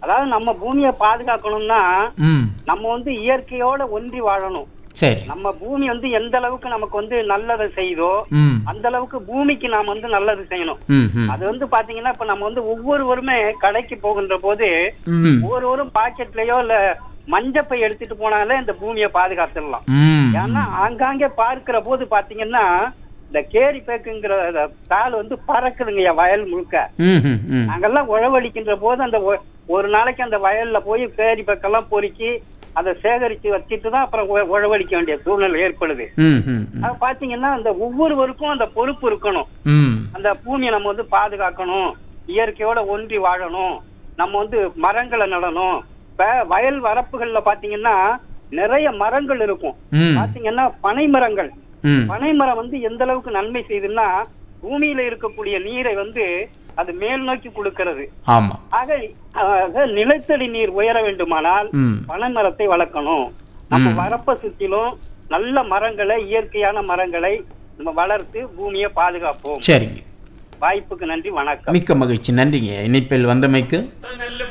அதாவது நம்ம பூமியை பாதுகாக்கணும்னா ம் நம்ம வந்து இயற்கையோட ஒன்றி வாழணும் சரி நம்ம பூமி வந்து எந்த அளவுக்கு நமக்கு வந்து நல்லதை செய்தோ ம் அந்த அளவுக்கு பூமிக்கு நாம் வந்து நல்லது செய்யணும் ம் ம் அது வந்து பாத்தீங்கன்னா இப்ப நம்ம வந்து ஒவ்வொருவருமே கடைக்கு போகின்ற போது ம் ஒவ்வொருவரும் பாக்கெட்லயோ இல்ல மஞ்சப்பை எடுத்துட்டு போனாலே இந்த பூமியை பாதுகாத்துடலாம் ம் ஏன்னா ஆங்காங்கே பார்க்கிற போது பாத்தீங்கன்னா இந்த கேரி பேக்குங்கிற அந்த தாள் வந்து பறக்குதுங்க வயல் முழுக்க ம் ம் ம் நாங்கெல்லாம் உழவடிக்கின்ற போது அந்த ஒ- ஒரு நாளைக்கு அந்த வயல்ல போய் கேரி பேக்கெல்லாம் பொறுக்கி அதை சேகரிச்சு வச்சுட்டு தான் அப்புறம் உழ- உழவடிக்க வேண்டிய சூழ்நிலை ஏற்படுது ம் ம் ம் அது பாத்தீங்கன்னா அந்த ஒவ்வொருவருக்கும் அந்த பொறுப்பு இருக்கணும் ம் அந்த பூமியை நம்ம வந்து பாதுகாக்கணும் இயற்கையோட ஒன்றி வாழணும் நம்ம வந்து மரங்களை நடணும் இப்ப வயல் வரப்புகள்ல பாத்தீங்கன்னா நிறைய மரங்கள் இருக்கும் ம் பாத்தீங்கன்னா பனை மரங்கள் ம் பனை மரம் வந்து எந்த அளவுக்கு நன்மை செய்யுதுன்னா பூமியில இருக்கக்கூடிய நீரை வந்து அது மேல் நோக்கி கொடுக்கிறது ஆமா ஆக ஆக நிலத்தடி நீர் உயர வேண்டுமானால் ம் பனை மரத்தை வளர்க்கணும் நம்ம ம். வரப்ப சுற்றிலும் நல்ல மரங்களை இயற்கையான மரங்களை நம்ம வளர்த்து பூமியை பாதுகாப்போம் சரிங்க வாய்ப்புக்கு நன்றி வணக்கம் மிக்க மகிழ்ச்சி நன்றிங்க இணைப்பில் வந்தமைக்கு நல்ல